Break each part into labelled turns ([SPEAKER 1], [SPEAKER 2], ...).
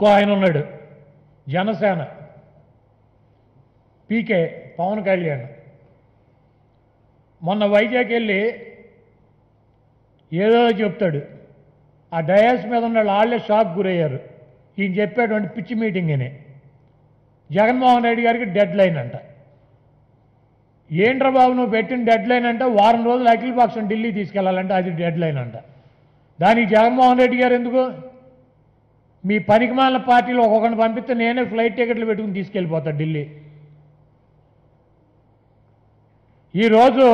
[SPEAKER 1] ఇంకో ఆయన ఉన్నాడు జనసేన పీకే పవన్ కళ్యాణ్ మొన్న వైజాగ్ వెళ్ళి ఏదో చెప్తాడు ఆ డయాస్ మీద ఉన్న వాళ్ళే షాక్ గురయ్యారు ఈయన చెప్పేటువంటి పిచ్చి మీటింగ్ అని జగన్మోహన్ రెడ్డి గారికి డెడ్ లైన్ అంట ఏంట్రా బాబు నువ్వు పెట్టిన డెడ్ లైన్ అంటే వారం రోజులు అఖిల పక్షం ఢిల్లీ తీసుకెళ్లాలంటే అది డెడ్ లైన్ అంట దానికి జగన్మోహన్ రెడ్డి గారు ఎందుకు మీ పనికిమాలిన పార్టీలో ఒక్కొక్కరిని పంపిస్తే నేనే ఫ్లైట్ టికెట్లు పెట్టుకుని తీసుకెళ్ళిపోతా ఢిల్లీ ఈరోజు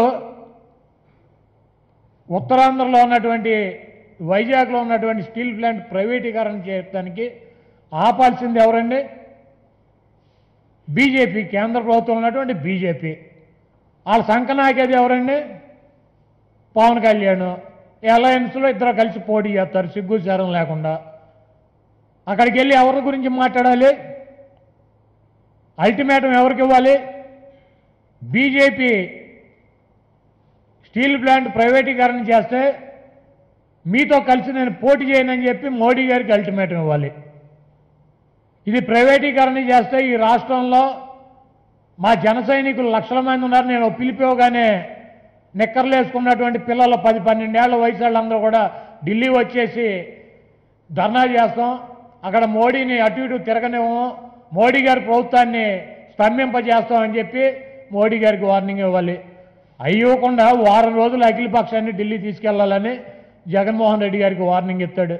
[SPEAKER 1] ఉత్తరాంధ్రలో ఉన్నటువంటి వైజాగ్లో ఉన్నటువంటి స్టీల్ ప్లాంట్ ప్రైవేటీకరణ చేయడానికి ఆపాల్సింది ఎవరండి బీజేపీ కేంద్ర ప్రభుత్వం ఉన్నటువంటి బీజేపీ వాళ్ళ సంకనాకేది ఎవరండి పవన్ కళ్యాణ్ అలయన్స్లో ఇద్దరు కలిసి పోటీ చేస్తారు సిగ్గు శారం లేకుండా అక్కడికి వెళ్ళి ఎవరి గురించి మాట్లాడాలి అల్టిమేటం ఎవరికి ఇవ్వాలి బీజేపీ స్టీల్ ప్లాంట్ ప్రైవేటీకరణ చేస్తే మీతో కలిసి నేను పోటీ చేయనని చెప్పి మోడీ గారికి అల్టిమేటం ఇవ్వాలి ఇది ప్రైవేటీకరణ చేస్తే ఈ రాష్ట్రంలో మా జన సైనికులు లక్షల మంది ఉన్నారు నేను ఓ పిలిపివగానే నిక్కర్లు వేసుకున్నటువంటి పిల్లలు పది పన్నెండేళ్ల వయసు వాళ్ళందరూ కూడా ఢిల్లీ వచ్చేసి ధర్నా చేస్తాం అక్కడ మోడీని అటు ఇటు తిరగనివ్వం మోడీ గారి ప్రభుత్వాన్ని స్తంభింపజేస్తాం అని చెప్పి మోడీ గారికి వార్నింగ్ ఇవ్వాలి అయ్యకుండా వారం రోజులు అఖిల పక్షాన్ని ఢిల్లీ తీసుకెళ్లాలని జగన్మోహన్ రెడ్డి గారికి వార్నింగ్ ఇస్తాడు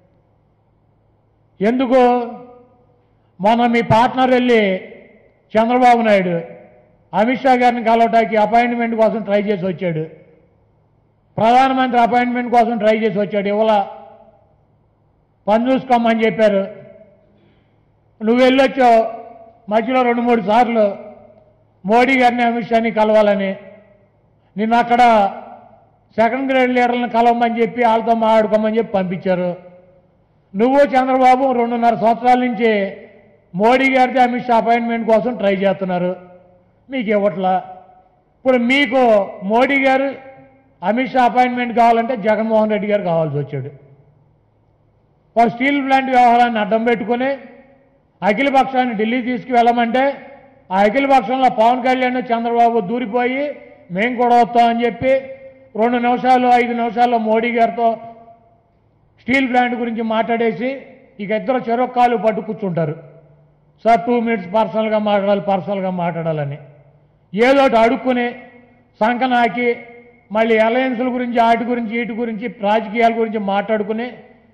[SPEAKER 1] ఎందుకు మొన్న మీ పార్ట్నర్ వెళ్ళి చంద్రబాబు నాయుడు అమిత్ షా గారిని కలవటానికి అపాయింట్మెంట్ కోసం ట్రై చేసి వచ్చాడు ప్రధానమంత్రి అపాయింట్మెంట్ కోసం ట్రై చేసి వచ్చాడు ఇవాళ పని చూసుకోమని చెప్పారు నువ్వు వెళ్ళొచ్చావు మధ్యలో రెండు మూడు సార్లు మోడీ గారిని అమిత్ షాని కలవాలని నిన్న అక్కడ సెకండ్ గ్రేడ్ లీడర్లను కలవమని చెప్పి వాళ్ళతో మాట్లాడుకోమని చెప్పి పంపించారు నువ్వు చంద్రబాబు రెండున్నర సంవత్సరాల నుంచి మోడీ గారితో అమిత్ షా అపాయింట్మెంట్ కోసం ట్రై చేస్తున్నారు మీకు ఇవ్వట్లా ఇప్పుడు మీకు మోడీ గారు అమిత్ షా అపాయింట్మెంట్ కావాలంటే జగన్మోహన్ రెడ్డి గారు కావాల్సి వచ్చాడు వారు స్టీల్ ప్లాంట్ వ్యవహారాన్ని అడ్డం పెట్టుకుని అఖిల పక్షాన్ని ఢిల్లీ తీసుకువెళ్ళమంటే ఆ అఖిల పక్షంలో పవన్ కళ్యాణ్ చంద్రబాబు దూరిపోయి మేము కూడా వస్తామని చెప్పి రెండు నిమిషాలు ఐదు నిమిషాల్లో మోడీ గారితో స్టీల్ ప్లాంట్ గురించి మాట్లాడేసి ఇక ఇద్దరు చెరొక్కాలు పట్టు కూర్చుంటారు సార్ టూ మినిట్స్ పర్సనల్గా మాట్లాడాలి పర్సనల్గా మాట్లాడాలని ఏదో ఒకటి అడుక్కుని సంకనాకి మళ్ళీ అలయన్స్ల గురించి వాటి గురించి వీటి గురించి రాజకీయాల గురించి మాట్లాడుకుని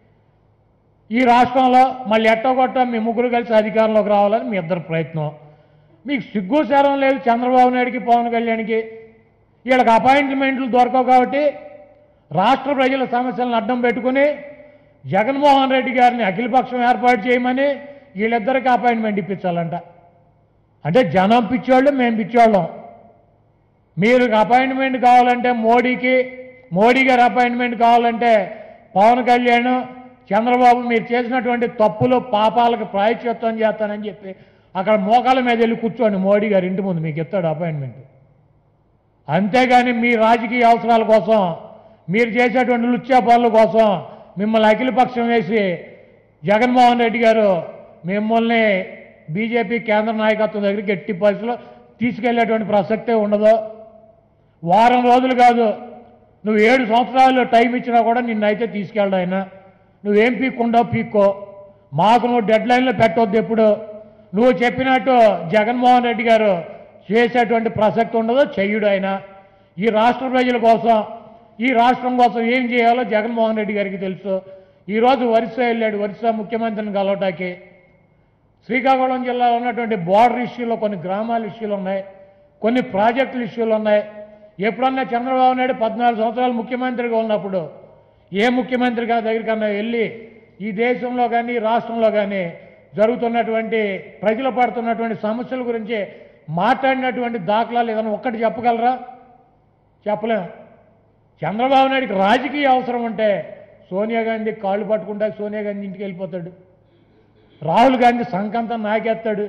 [SPEAKER 1] ఈ రాష్ట్రంలో మళ్ళీ ఎట్టగొట్ట మీ ముగ్గురు కలిసి అధికారంలోకి రావాలని మీ ఇద్దరు ప్రయత్నం మీకు సిగ్గు శరం లేదు చంద్రబాబు నాయుడికి పవన్ కళ్యాణ్కి వీళ్ళకి అపాయింట్మెంట్లు దొరకవు కాబట్టి రాష్ట్ర ప్రజల సమస్యలను అడ్డం పెట్టుకుని జగన్మోహన్ రెడ్డి గారిని అఖిలపక్షం ఏర్పాటు చేయమని వీళ్ళిద్దరికి అపాయింట్మెంట్ ఇప్పించాలంట అంటే జనం పిచ్చోళ్ళు మేము పిచ్చోళ్ళం మీరు అపాయింట్మెంట్ కావాలంటే మోడీకి మోడీ గారి అపాయింట్మెంట్ కావాలంటే పవన్ కళ్యాణ్ చంద్రబాబు మీరు చేసినటువంటి తప్పులు పాపాలకు ప్రాయశ్చిత్తం చేస్తానని చెప్పి అక్కడ మోకాల మీద వెళ్ళి కూర్చోండి మోడీ గారి ఇంటి ముందు మీకు ఇస్తాడు అపాయింట్మెంట్ అంతేగాని మీ రాజకీయ అవసరాల కోసం మీరు చేసేటువంటి లుచ్చా పనుల కోసం మిమ్మల్ని అఖిలపక్షం వేసి జగన్మోహన్ రెడ్డి గారు మిమ్మల్ని బీజేపీ కేంద్ర నాయకత్వం దగ్గరికి ఎట్టి పరిస్థితుల్లో తీసుకెళ్లేటువంటి ప్రసక్తే ఉండదు వారం రోజులు కాదు నువ్వు ఏడు సంవత్సరాలు టైం ఇచ్చినా కూడా నిన్నైతే తీసుకెళ్ళడు ఆయన నువ్వేం పీక్కుండవు పీక్కో మాకు నువ్వు డెడ్ లైన్లో పెట్టొద్దు ఎప్పుడు నువ్వు చెప్పినట్టు జగన్మోహన్ రెడ్డి గారు చేసేటువంటి ప్రసక్తి ఉండదు చెయ్యుడు ఆయన ఈ రాష్ట్ర ప్రజల కోసం ఈ రాష్ట్రం కోసం ఏం చేయాలో జగన్మోహన్ రెడ్డి గారికి తెలుసు ఈరోజు వరిసా వెళ్ళాడు వరిసా ముఖ్యమంత్రిని కలవటానికి శ్రీకాకుళం జిల్లాలో ఉన్నటువంటి బార్డర్ ఇష్యూలో కొన్ని గ్రామాల ఇష్యూలు ఉన్నాయి కొన్ని ప్రాజెక్టుల ఇష్యూలు ఉన్నాయి ఎప్పుడన్నా చంద్రబాబు నాయుడు పద్నాలుగు సంవత్సరాలు ముఖ్యమంత్రిగా ఉన్నప్పుడు ఏ ముఖ్యమంత్రి గారి దగ్గరికన్నా వెళ్ళి ఈ దేశంలో కానీ ఈ రాష్ట్రంలో కానీ జరుగుతున్నటువంటి ప్రజలు పడుతున్నటువంటి సమస్యల గురించి మాట్లాడినటువంటి దాఖలాలు ఏదైనా ఒక్కటి చెప్పగలరా చెప్పలేం చంద్రబాబు నాయుడికి రాజకీయ అవసరం ఉంటే సోనియా గాంధీ కాళ్ళు పట్టుకుంటా సోనియా గాంధీ ఇంటికి వెళ్ళిపోతాడు రాహుల్ గాంధీ సంకంతా నాకేస్తాడు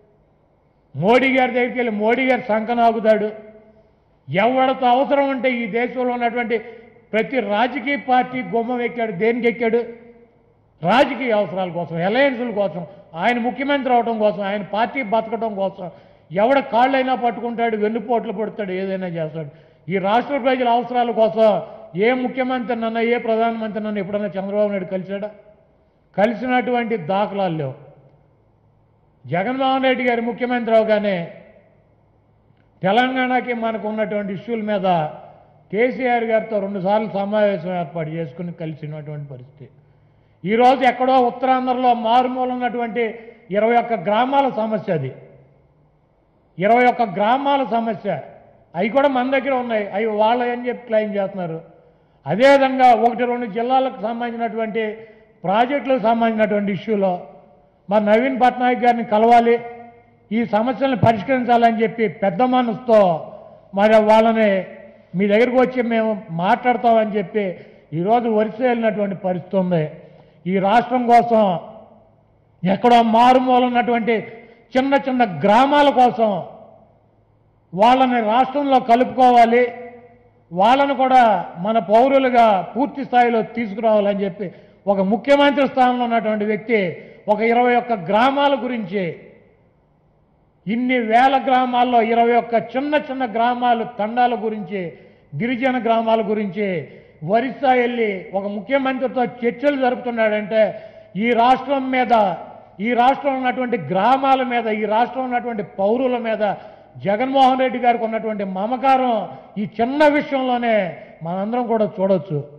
[SPEAKER 1] మోడీ గారి దగ్గరికి వెళ్ళి మోడీ గారి సంకన ఆగుతాడు ఎవరితో అవసరం ఉంటే ఈ దేశంలో ఉన్నటువంటి ప్రతి రాజకీయ పార్టీ గుమ్మం ఎక్కాడు దేనికి ఎక్కాడు రాజకీయ అవసరాల కోసం అలయన్సుల కోసం ఆయన ముఖ్యమంత్రి అవడం కోసం ఆయన పార్టీ బతకడం కోసం ఎవడ కాళ్ళైనా పట్టుకుంటాడు వెన్నుపోట్లు పడతాడు ఏదైనా చేస్తాడు ఈ రాష్ట్ర ప్రజల అవసరాల కోసం ఏ ముఖ్యమంత్రి నన్న ఏ ప్రధానమంత్రి నన్ను ఎప్పుడైనా చంద్రబాబు నాయుడు కలిశాడా కలిసినటువంటి దాఖలాలు లేవు జగన్మోహన్ రెడ్డి గారు ముఖ్యమంత్రి అవగానే తెలంగాణకి మనకు ఉన్నటువంటి ఇష్యూల మీద కేసీఆర్ గారితో రెండుసార్లు సమావేశం ఏర్పాటు చేసుకుని కలిసినటువంటి పరిస్థితి ఈరోజు ఎక్కడో ఉత్తరాంధ్రలో మారుమూల ఉన్నటువంటి ఇరవై ఒక్క గ్రామాల సమస్య అది ఇరవై ఒక్క గ్రామాల సమస్య అవి కూడా మన దగ్గర ఉన్నాయి అవి వాళ్ళ అని చెప్పి క్లెయిమ్ చేస్తున్నారు అదేవిధంగా ఒకటి రెండు జిల్లాలకు సంబంధించినటువంటి ప్రాజెక్టులకు సంబంధించినటువంటి ఇష్యూలో మరి నవీన్ పట్నాయక్ గారిని కలవాలి ఈ సమస్యలను పరిష్కరించాలని చెప్పి పెద్ద మనసుతో మరి వాళ్ళని మీ దగ్గరికి వచ్చి మేము మాట్లాడతామని చెప్పి ఈరోజు వరుస వెళ్ళినటువంటి పరిస్థితి ఉంది ఈ రాష్ట్రం కోసం ఎక్కడో మారుమూల ఉన్నటువంటి చిన్న చిన్న గ్రామాల కోసం వాళ్ళని రాష్ట్రంలో కలుపుకోవాలి వాళ్ళను కూడా మన పౌరులుగా పూర్తి స్థాయిలో తీసుకురావాలని చెప్పి ఒక ముఖ్యమంత్రి స్థానంలో ఉన్నటువంటి వ్యక్తి ఒక ఇరవై ఒక్క గ్రామాల గురించి ఇన్ని వేల గ్రామాల్లో ఇరవై ఒక్క చిన్న చిన్న గ్రామాలు తండాల గురించి గిరిజన గ్రామాల గురించి వరిస్సా వెళ్ళి ఒక ముఖ్యమంత్రితో చర్చలు జరుపుతున్నాడంటే ఈ రాష్ట్రం మీద ఈ రాష్ట్రంలో ఉన్నటువంటి గ్రామాల మీద ఈ రాష్ట్రంలో ఉన్నటువంటి పౌరుల మీద జగన్మోహన్ రెడ్డి గారికి ఉన్నటువంటి మమకారం ఈ చిన్న విషయంలోనే మనందరం కూడా చూడొచ్చు